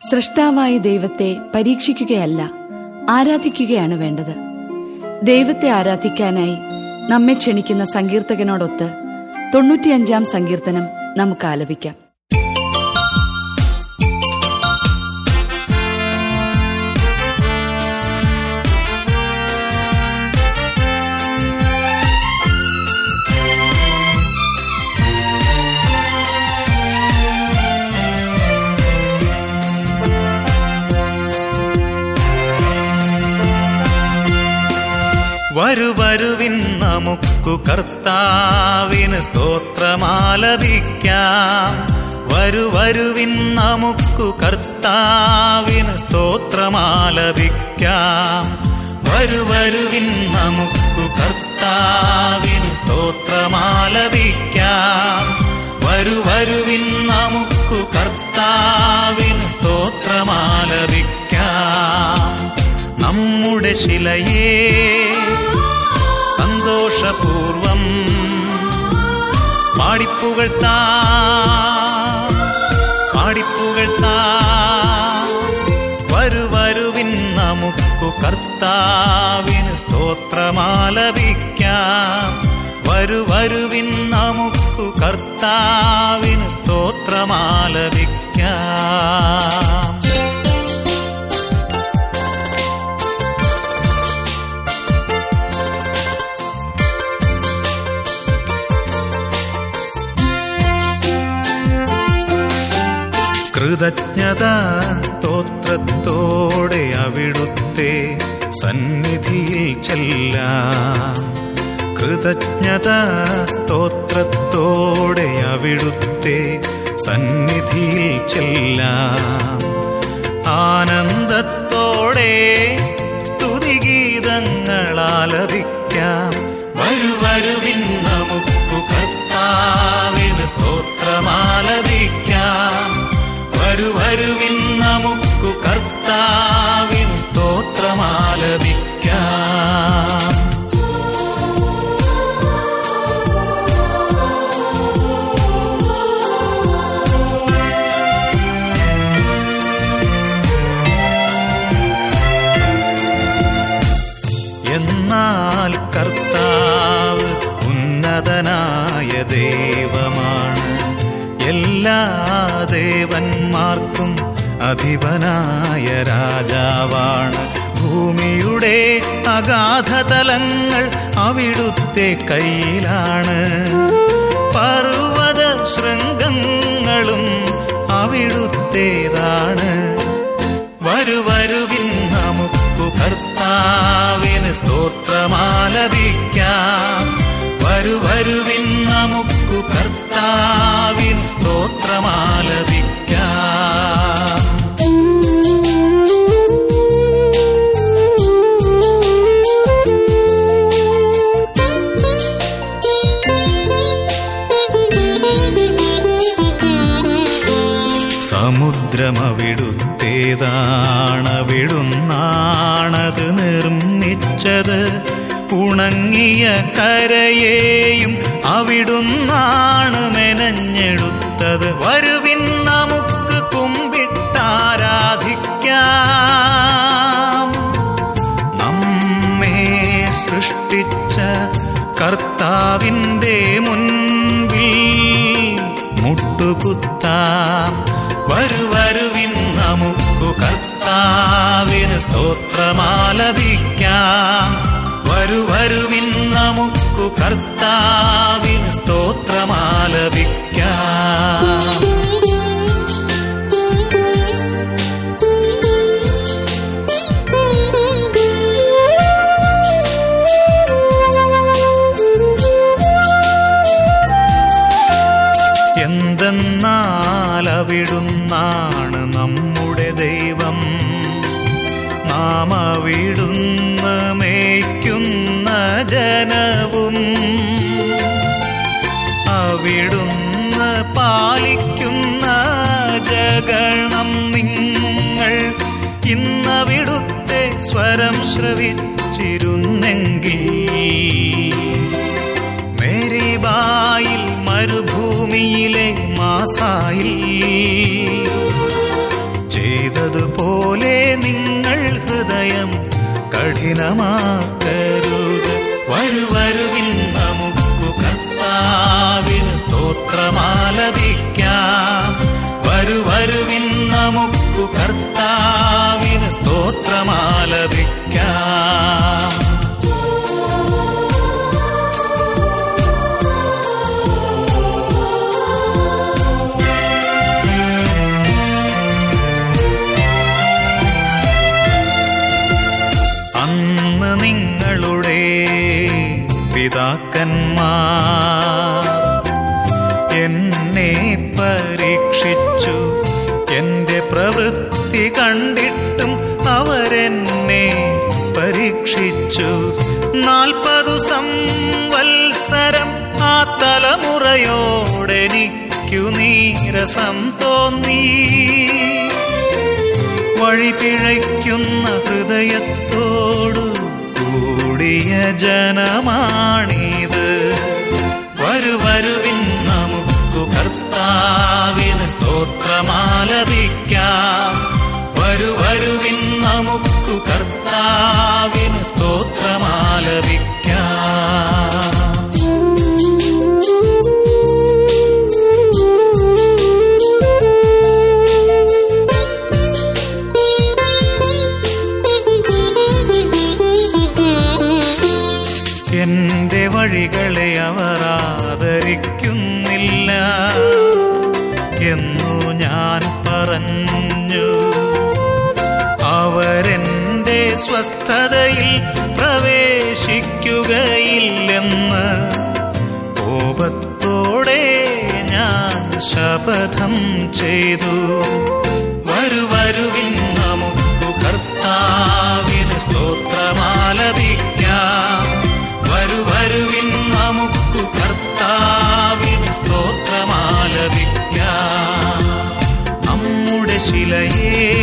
സൃഷ്ടാവായ ദൈവത്തെ പരീക്ഷിക്കുകയല്ല ആരാധിക്കുകയാണ് വേണ്ടത് ദൈവത്തെ ആരാധിക്കാനായി നമ്മെ ക്ഷണിക്കുന്ന സങ്കീർത്തകനോടൊത്ത് തൊണ്ണൂറ്റിയഞ്ചാം സങ്കീർത്തനം നമുക്ക് ആലപിക്കാം വരുവരുവിൻ നമുക്കു കർത്താവിന് സ്തോത്രമാലപിക്കാം വരുവരുവിൻ നമുക്കു കർത്താവിന് സ്തോത്രമാലപിക്കാം വരുവരുവിൻ നമുക്കു കർത്താവിന് സ്തോത്രമാലപിക്കാം വരുവരുവിൻ നമുക്കു കർത്താവിന് സ്തോത്രമാലപിക്കാം നമ്മുടെ ശിലയേ സന്തോഷപൂർവം പാടിപ്പുകഴ്ത്താ പാടിപ്പുകഴ്ത്താ വരുവരുവിൻ നമുക്കു കർത്താവിന് സ്തോത്രമാലപിക്കാം വരുവരുവിൻ നമുക്കു കർത്താവിന് സ്തോത്രമാലപിക്കാം കൃതജ്ഞത സ്തോത്രത്തോടെ അവിടുത്തെ സന്നിധിയിൽ ചെല്ലാം കൃതജ്ഞത സ്തോത്രത്തോടെ അവിടുത്തെ സന്നിധിയിൽ ചെല്ലാം ആനന്ദത്തോടെ സ്തുതിഗീതങ്ങൾ ആലപിക്കാം വരുവരുവിൻ നമുക്കു കർത്താവിന് സ്തോത്രമാലപിക്കാം വരുവരുവിൻ നമുക്കു കർത്താവിൻ സ്തോത്രമാലപിക്കാം എന്നാൽ കർത്താവ് ഉന്നതനായ ദൈവമാണ് എല്ലാ ദേവന്മാർക്കും അധിപനായ രാജാവാണ് ഭൂമിയുടെ അഗാധതലങ്ങൾ അവിടുത്തെ കയ്യിലാണ് പർവ്വത ശൃംഗങ്ങളും അവിടുത്തേതാണ് വരുവരുവിൻ നമുക്കു കർത്താവിന് സ്തോത്രമാലപിക്കാം വരുവരുവിൻ നമുക്കു കർത്താവിന് സ്തോത്രമാലപിക്കാം സമുദ്രമവിടുത്തേതാണവിടുന്നാണത് നിർമ്മിച്ചത് ഉണങ്ങിയ കരയെയും അവിടുന്നാണ് മെനഞ്ഞെടുത്തത് വരുവിൻ നമുക്ക് കുമ്പിട്ടാരാധിക്കാം നമ്മെ സൃഷ്ടിച്ച കർത്താവിൻ്റെ മുൻപിൽ മുട്ടുകുത്താം വരുവരുവിൻ നമുക്കു കർത്താവിന് സ്തോത്രമാലപിക്കാം വരുവരുവിൻ നമുക്കു കർത്താവിന് സ്തോത്രമാലപിക്കാം എന്തെന്നാൽ അവിടുന്നാണ് നമ്മുടെ ദൈവം നാം അവിടുന്ന് മേയ്ക്കുന്ന ജനവും അവിടുന്ന് പാലിക്കുന്ന ജഗണം നിങ്ങൾ ഇന്നവിടുത്തെ സ്വരം ശ്രവിച്ചിരുന്നെങ്കിൽ മേരിബായിൽ മരുഭൂമിയിലെ മാസായിൽ ചെയ്ത കേട്ടതുപോലെ നിങ്ങൾ ഹൃദയം കഠിനമാക്കരുത് വരു വരുവിൻ നമുക്കു കർത്താവിന് സ്തോത്രമാലപിക്കാം വരു വരുവിൻ നമുക്കു കർത്താവിന് സ്തോത്രമാലപിക്കാം അന്ന് നിങ്ങളുടെ പിതാക്കന്മാർ എന്നെ പരീക്ഷിച്ചു എന്റെ പ്രവൃത്തി കണ്ടിട്ടും അവരെന്നെ പരീക്ഷിച്ചു നാൽപ്പതു സംവത്സരം ആ തലമുറയോടെനിക്കു നീരസം തോന്നി വഴി പിഴയ്ക്കുന്ന ഹൃദയത്തോടു കൂടിയ ജനമാണിത് വരു വരുവിൻ നമുക്കു കർത്താവിന് സ്തോത്രമാലപിക്കാം വരു വരുവിൻ നമുക്കു കർത്താവിന് സ്തോത്രമാലപിക്കാം എന്റെ വഴികളെ അവർ ആദരിക്കുന്നില്ല എന്നു ഞാൻ പറഞ്ഞു അവരെന്റെ സ്വസ്ഥതയിൽ പ്രവേശിക്കുകയില്ലെന്ന് കോപത്തോടെ ഞാൻ ശപഥം ചെയ്തു വരു വരുവിൻ നമുക്കു കർത്താവിന് സ്തോത്രമാലപിക്കാം വരു വരുവിൻ നമുക്കു കർത്താവിന് സ്തോത്രമാലപിക്കാം നമ്മുടെ ശിലയെ